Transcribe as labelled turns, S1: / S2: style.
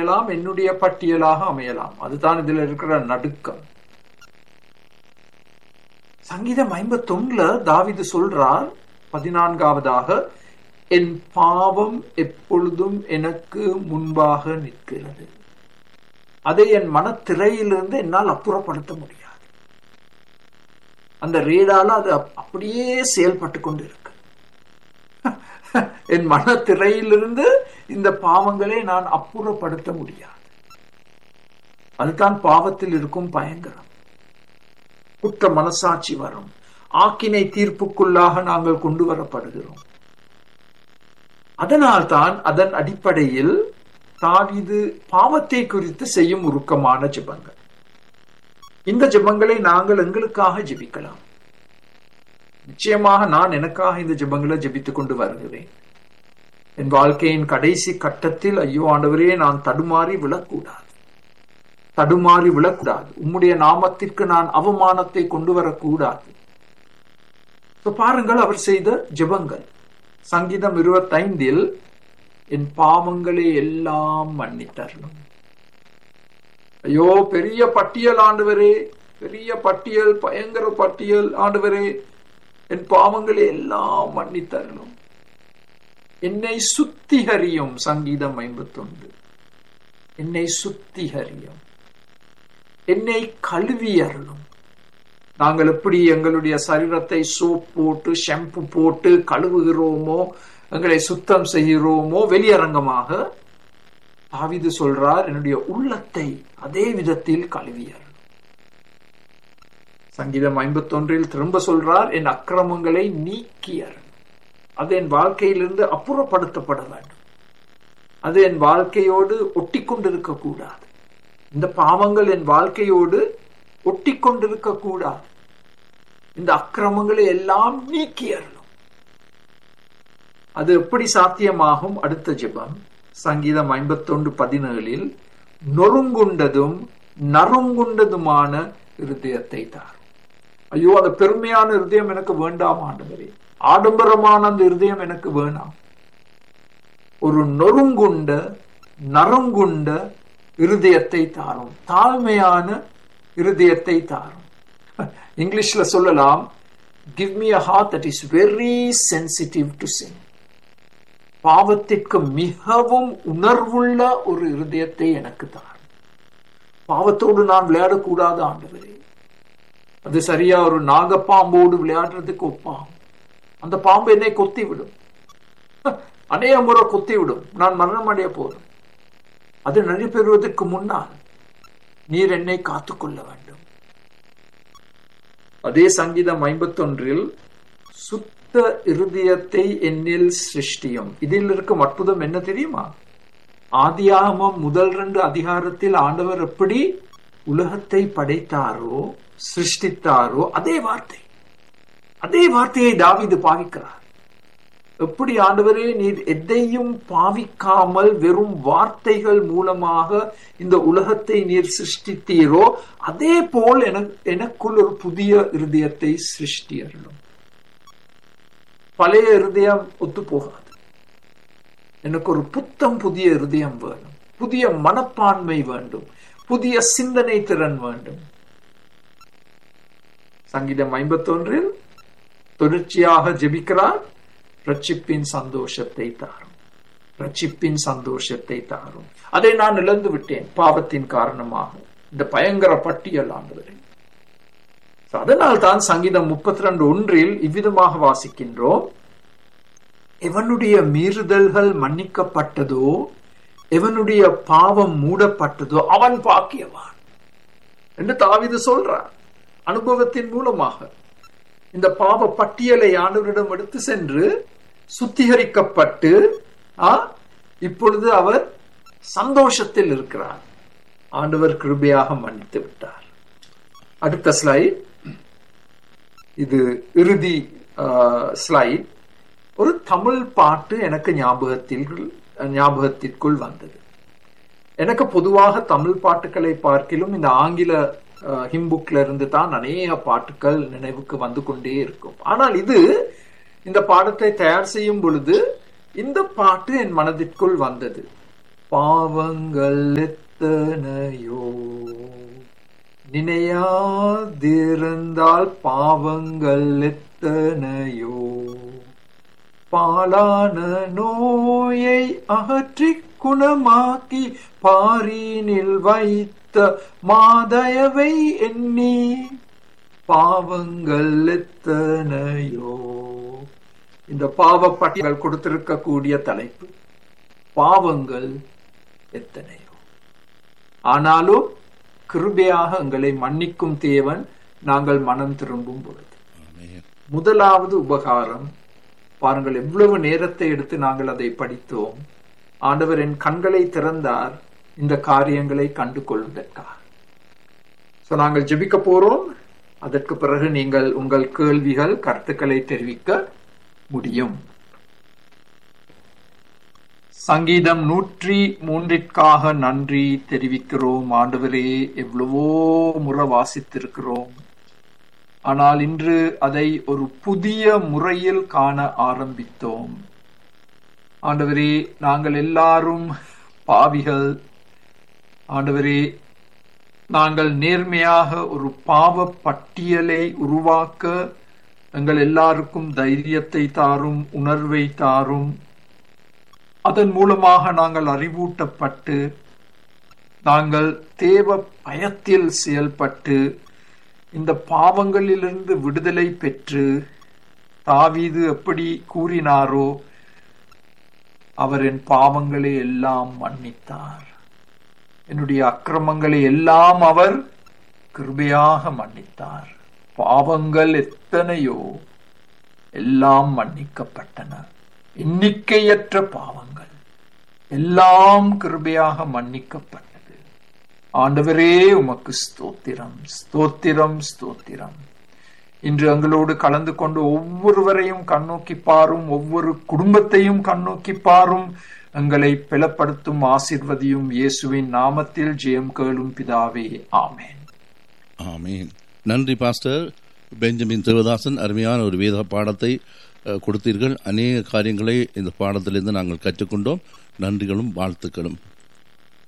S1: அமையலாம் என்னுடைய பட்டியலாக அமையலாம் அதுதான் இதுல இருக்கிற நடுக்கம் சங்கீதம் ஐம்பத்தொன்னுல தாவிது சொல்றார் பதினான்காவதாக என் பாவம் எப்பொழுதும் எனக்கு முன்பாக நிற்கிறது அதை என் மனத்திரையிலிருந்து என்னால் அப்புறப்படுத்த முடியாது அந்த ரேடால அது அப்படியே செயல்பட்டு கொண்டு இருக்கு என் மனத்திரையிலிருந்து இந்த பாவங்களை நான் அப்புறப்படுத்த முடியாது அதுதான் பாவத்தில் இருக்கும் பயங்கரம் குற்ற மனசாட்சி வரும் ஆக்கினை தீர்ப்புக்குள்ளாக நாங்கள் கொண்டு வரப்படுகிறோம் அதனால்தான் அதன் அடிப்படையில் தாவிது பாவத்தை குறித்து செய்யும் உருக்கமான ஜெபங்கள் இந்த ஜெபங்களை நாங்கள் எங்களுக்காக ஜெபிக்கலாம் நிச்சயமாக நான் எனக்காக இந்த ஜெபங்களை ஜெபித்துக் கொண்டு வருகிறேன் என் வாழ்க்கையின் கடைசி கட்டத்தில் ஐயோ ஆண்டவரே நான் தடுமாறி விழக்கூடாது தடுமாறி விழக்கூடாது உம்முடைய நாமத்திற்கு நான் அவமானத்தை கொண்டு வரக்கூடாது பாருங்கள் அவர் செய்த ஜெபங்கள் சங்கீதம் இருபத்தைந்தில் என் பாவங்களை எல்லாம் மன்னித்தரணும் ஐயோ பெரிய பட்டியல் ஆண்டவரே பெரிய பட்டியல் பயங்கர பட்டியல் ஆண்டவரே என் பாவங்களை எல்லாம் மன்னித்தரணும் என்னை சுத்திகரியும் சங்கீதம் ஐம்பத்தொன்று என்னை சுத்திகரியும் என்னை கழுவி அருளும் நாங்கள் எப்படி எங்களுடைய சரீரத்தை சோப் போட்டு ஷாம்பு போட்டு கழுவுகிறோமோ எங்களை சுத்தம் செய்கிறோமோ வெளியரங்கமாக தாவிது சொல்றார் என்னுடைய உள்ளத்தை அதே விதத்தில் கழுவியர் சங்கீதம் ஐம்பத்தொன்றில் திரும்ப சொல்றார் என் அக்கிரமங்களை நீக்கியர் அது என் வாழ்க்கையிலிருந்து அப்புறப்படுத்தப்பட வேண்டும் அது என் வாழ்க்கையோடு ஒட்டி கொண்டிருக்க கூடாது இந்த பாவங்கள் என் வாழ்க்கையோடு ஒட்டி கொண்டிருக்க கூடாது இந்த அக்கிரமங்களை எல்லாம் நீக்கியறணும் அது எப்படி சாத்தியமாகும் அடுத்த ஜெபம் சங்கீதம் ஐம்பத்தொன்று பதினேழில் நொறுங்குண்டதும் நறுங்குண்டதுமான இருதயத்தை தார் ஐயோ அந்த பெருமையான இருதயம் எனக்கு வேண்டாம் ஆண்டவரே ஆடம்பரமான அந்த இருதயம் எனக்கு வேணாம் ஒரு நொறுங்குண்ட நறுங்குண்ட இருதயத்தை தாரும் தாழ்மையான இருதயத்தை தாரும் இங்கிலீஷ்ல சொல்லலாம் give me a heart that is very sensitive to sin பாவத்திற்கு மிகவும் உணர்வுள்ள ஒரு இருதயத்தை எனக்கு தார் பாவத்தோடு நான் விளையாடக்கூடாது ஆண்டவரே அது சரியா ஒரு நாகப்பாம்போடு விளையாடுறதுக்கு ஒப்பாகும் அந்த பாம்பு என்னை கொத்தி விடும் அநேக முறை கொத்தி விடும் நான் மரணம் அடைய போதும் அது நடைபெறுவதற்கு முன்னால் நீர் என்னை காத்துக்கொள்ள வேண்டும் அதே சங்கீதம் ஐம்பத்தொன்றில் சுத்த இருதயத்தை என்னில் சிருஷ்டியும் இதில் இருக்கும் அற்புதம் என்ன தெரியுமா ஆதியாகமம் முதல் ரெண்டு அதிகாரத்தில் ஆண்டவர் எப்படி உலகத்தை படைத்தாரோ சிருஷ்டித்தாரோ அதே வார்த்தை அதே வார்த்தையை தாவிது பாவிக்கிறார் எப்படி ஆண்டவரே நீர் எதையும் பாவிக்காமல் வெறும் வார்த்தைகள் மூலமாக இந்த உலகத்தை நீர் சிருஷ்டித்தீரோ அதே போல் எனக்குள் ஒரு புதிய இருதயத்தை சிருஷ்டியர்களும் பழைய இருதயம் ஒத்து போகாது எனக்கு ஒரு புத்தம் புதிய இருதயம் வேணும் புதிய மனப்பான்மை வேண்டும் புதிய சிந்தனை திறன் வேண்டும் சங்கீதம் ஐம்பத்தொன்றில் தொடர்ச்சியாக ஜெபிக்கிறார் ரட்சிப்பின் சந்தோஷத்தை தாரும் ரட்சிப்பின் சந்தோஷத்தை தாரும் அதை நான் இழந்து விட்டேன் பாவத்தின் காரணமாக இந்த பயங்கர பட்டியல் ஆண்டவரே அதனால் தான் சங்கீதம் முப்பத்தி ரெண்டு ஒன்றில் இவ்விதமாக வாசிக்கின்றோம் எவனுடைய மீறுதல்கள் மன்னிக்கப்பட்டதோ எவனுடைய பாவம் மூடப்பட்டதோ அவன் பாக்கியவான் என்று தாவிது சொல்றார் அனுபவத்தின் மூலமாக இந்த பாவ பட்டியலை ஆண்டவரிடம் எடுத்து சென்று சுத்திகரிக்கப்பட்டு இப்பொழுது அவர் சந்தோஷத்தில் இருக்கிறார் ஆண்டவர் கிருபையாக மன்னித்து விட்டார் அடுத்த ஸ்லைட் இது இறுதி ஸ்லைட் ஒரு தமிழ் பாட்டு எனக்கு ஞாபகத்தில் ஞாபகத்திற்குள் வந்தது எனக்கு பொதுவாக தமிழ் பாட்டுகளை பார்க்கிலும் இந்த ஆங்கில ஹிம்புக்ல இருந்து தான் அநேக பாட்டுகள் நினைவுக்கு வந்து கொண்டே இருக்கும் ஆனால் இது இந்த பாடத்தை தயார் செய்யும் பொழுது இந்த பாட்டு என் மனதிற்குள் வந்தது பாவங்கள் எத்தனையோ நினையாதிருந்தால் பாவங்கள் எத்தனையோ பாலான நோயை அகற்றி குணமாக்கி பாரினில் வைத்த மாதயவை எண்ணி பாவங்கள் எத்தனையோ இந்த பாவப்பட்டிகள் கொடுத்திருக்கக்கூடிய தலைப்பு பாவங்கள் எத்தனையோ ஆனாலும் கிருபையாக எங்களை மன்னிக்கும் தேவன் நாங்கள் மனம் திரும்பும் பொழுது
S2: ஆமென்.
S1: முதலாவது உபகாரம் பாருங்கள் எவ்வளவு நேரத்தை எடுத்து நாங்கள் அதை படித்தோம் ஆண்டவர் என் கண்களை திறந்தார் இந்த காரியங்களை கண்டு கொள்வதற்காக So, நாங்கள் ஜெபிக்க போறோம் அதற்கு பிறகு நீங்கள் உங்கள் கேள்விகள் கருத்துக்களை தெரிவிக்க முடியும் சங்கீதம் நூற்றி மூன்றிற்காக நன்றி தெரிவிக்கிறோம் ஆண்டவரே எவ்வளவோ முறை வாசித்திருக்கிறோம் ஆனால் இன்று அதை ஒரு புதிய முறையில் காண ஆரம்பித்தோம் ஆண்டவரே நாங்கள் எல்லாரும் பாவிகள் ஆண்டவரே நாங்கள் நேர்மையாக ஒரு பாவ பட்டியலை உருவாக்க எங்கள் எல்லாருக்கும் தைரியத்தை தாரும் உணர்வை தாரும் அதன் மூலமாக நாங்கள் அறிவூட்டப்பட்டு நாங்கள் தேவ பயத்தில் செயல்பட்டு இந்த பாவங்களிலிருந்து விடுதலை பெற்று தாவீது எப்படி கூறினாரோ அவர் என் பாவங்களை எல்லாம் மன்னித்தார் என்னுடைய அக்கிரமங்களை எல்லாம் அவர் கிருபையாக மன்னித்தார் பாவங்கள் எத்தனையோ எல்லாம் மன்னிக்கப்பட்டன எண்ணிக்கையற்ற பாவங்கள் எல்லாம் கிருபையாக மன்னிக்கப்பட்டது ஆண்டவரே உமக்கு ஸ்தோத்திரம் ஸ்தோத்திரம் ஸ்தோத்திரம் இன்று எங்களோடு கலந்து கொண்டு ஒவ்வொருவரையும் கண்ணோக்கி பாரும் ஒவ்வொரு குடும்பத்தையும் கண்ணோக்கி பாரும் எங்களை பிளப்படுத்தும் ஆசிர்வதியும் இயேசுவின் நாமத்தில் ஜெயம் கேளும் பிதாவே ஆமேன்
S2: ஆமீன் நன்றி பாஸ்டர் பெஞ்சமின் சிவதாசன் அருமையான ஒரு வேத பாடத்தை அஹ், கொடுத்தீர்கள் அநேக காரியங்களை இந்த பாடத்திலிருந்து நாங்கள் கற்றுக்கொண்டோம் நன்றிகளும் வாழ்த்துக்களும்